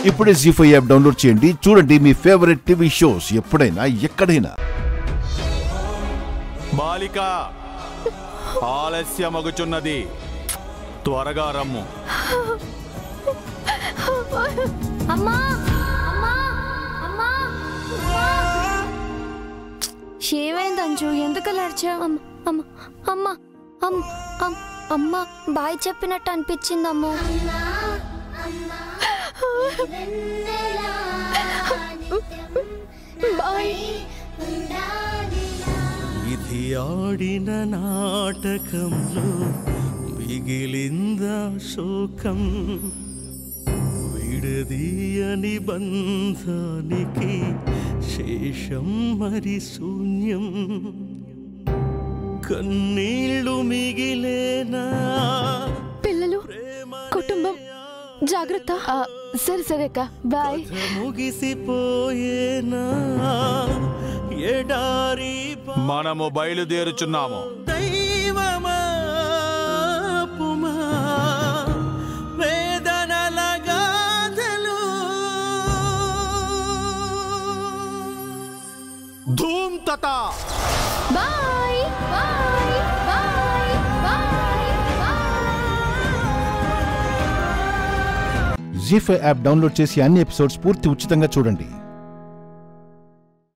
ఇప్పుడే G five app download చేయండి చూడండి మీ ఫేవరెట్ టీవీ షోస్ ఎప్పుడైనా ఎక్కడైనా బాలిక ఆలస్యమగుచున్నది త్వరగా రమ్ము అమ్మా అమ్మా అమ్మా ఏమైంది అంజు ఎందుకు అలర్చా అమ్మ అమ్మ అమ్మ అమ్మ అమ్మ అమ్మ బాయ్ చెప్పినట్టు అనిపించింది అమ్మో బాయ్ ఇది ఆడిన నాటకంలో మిగిలిందా శోకం విడదీయని బంధానికి శేషం మరి శూన్యం కన్నీళ్ళు మిగిలేనా పిల్లలు కుటుంబం జాగ్రత్త సరే సరే అక్క బాయ్ కథ ముగిసిపోయేనా ఎడారి మనము బయలుదేరుచున్నాము దైవమా పుమా వేదనల గాథలు ధూమ్ తత బాయ్ బాయ్ బాయ్ బాయ్ జీ ఫైవ్ యాప్ డౌన్లోడ్ చేసి అన్ని ఎపిసోడ్స్ పూర్తి ఉచితంగా చూడండి